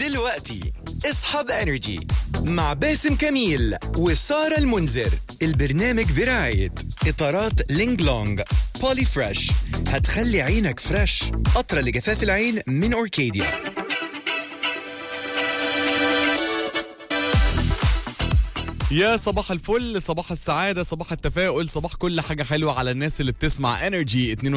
دلوقتي اصحاب انرجي مع باسم كميل وسارة المنذر البرنامج برعاية اطارات لينج لونج بولي فريش هتخلي عينك فريش قطرة لجفاف العين من اوركيديا يا صباح الفل صباح السعادة صباح التفاؤل صباح كل حاجة حلوة على الناس اللي بتسمع انرجي 92.1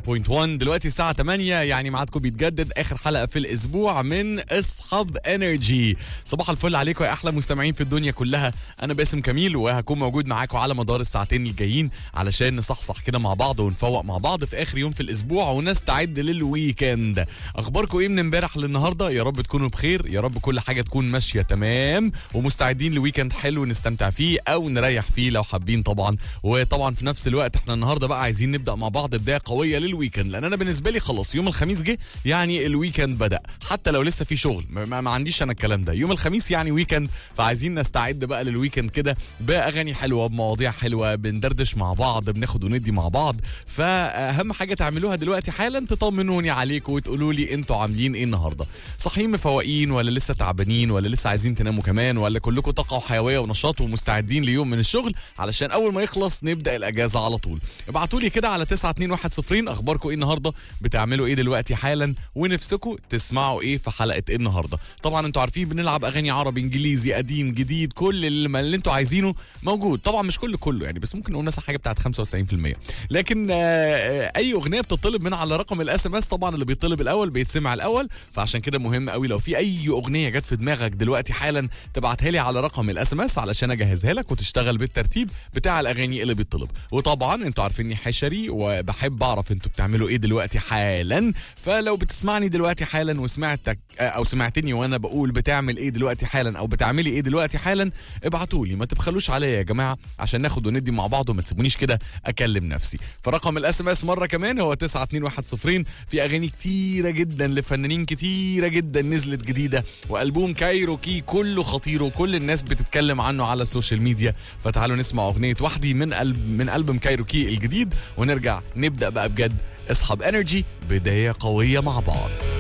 دلوقتي الساعة 8 يعني ميعادكم بيتجدد آخر حلقة في الأسبوع من اصحاب انرجي صباح الفل عليكم يا أحلى مستمعين في الدنيا كلها أنا باسم كميل وهكون موجود معاكم على مدار الساعتين الجايين علشان نصحصح كده مع بعض ونفوق مع بعض في آخر يوم في الأسبوع ونستعد للويكند أخباركم إيه من امبارح للنهاردة يا رب تكونوا بخير يا رب كل حاجة تكون ماشية تمام ومستعدين لويكند حلو نستمتع فيه او نريح فيه لو حابين طبعا وطبعا في نفس الوقت احنا النهارده بقى عايزين نبدا مع بعض بدايه قويه للويكند لان انا بالنسبه لي خلاص يوم الخميس جه يعني الويكند بدا حتى لو لسه في شغل ما, ما ما عنديش انا الكلام ده يوم الخميس يعني ويكند فعايزين نستعد بقى للويكند كده باغاني حلوه بمواضيع حلوه بندردش مع بعض بناخد وندي مع بعض فاهم حاجه تعملوها دلوقتي حالا تطمنوني عليكم وتقولوا لي انتوا عاملين ايه النهارده صاحيين مفوقين ولا لسه تعبانين ولا لسه عايزين تناموا كمان ولا كلكم طاقه وحيويه ونشاط ومستعدين ليوم من الشغل علشان اول ما يخلص نبدا الاجازه على طول ابعتوا لي كده على 92110 اخباركم ايه النهارده بتعملوا ايه دلوقتي حالا ونفسكم تسمعوا ايه في حلقه ايه النهارده طبعا انتوا عارفين بنلعب اغاني عربي انجليزي قديم جديد كل اللي, اللي انتوا عايزينه موجود طبعا مش كل كله يعني بس ممكن نقول مثلا حاجه بتاعت 95% لكن آه، آه، اي اغنيه بتطلب من على رقم الاس ام اس طبعا اللي بيطلب الاول بيتسمع الاول فعشان كده مهم قوي لو في اي اغنيه جت في دماغك دلوقتي حالا تبعتها لي على رقم الاس ام اس علشان اجهزها لك وتشتغل بالترتيب بتاع الاغاني اللي بيطلب وطبعا انتوا عارفيني حشري وبحب اعرف انتوا بتعملوا ايه دلوقتي حالا فلو بتسمعني دلوقتي حالا وسمعتك او سمعتني وانا بقول بتعمل ايه دلوقتي حالا او بتعملي ايه دلوقتي حالا ابعتوا لي ما تبخلوش عليا يا جماعه عشان ناخد وندي مع بعض وما تسيبونيش كده اكلم نفسي فرقم الاس ام اس مره كمان هو 92110 في اغاني كتيره جدا لفنانين كتيره جدا نزلت جديده والبوم كايروكي كله خطير وكل الناس بتتكلم عنه على السوشيال ميديا فتعالوا نسمع اغنيه وحدي من قلب من البوم كايروكي الجديد ونرجع نبدا بقى بجد اصحاب انرجي بدايه قويه مع بعض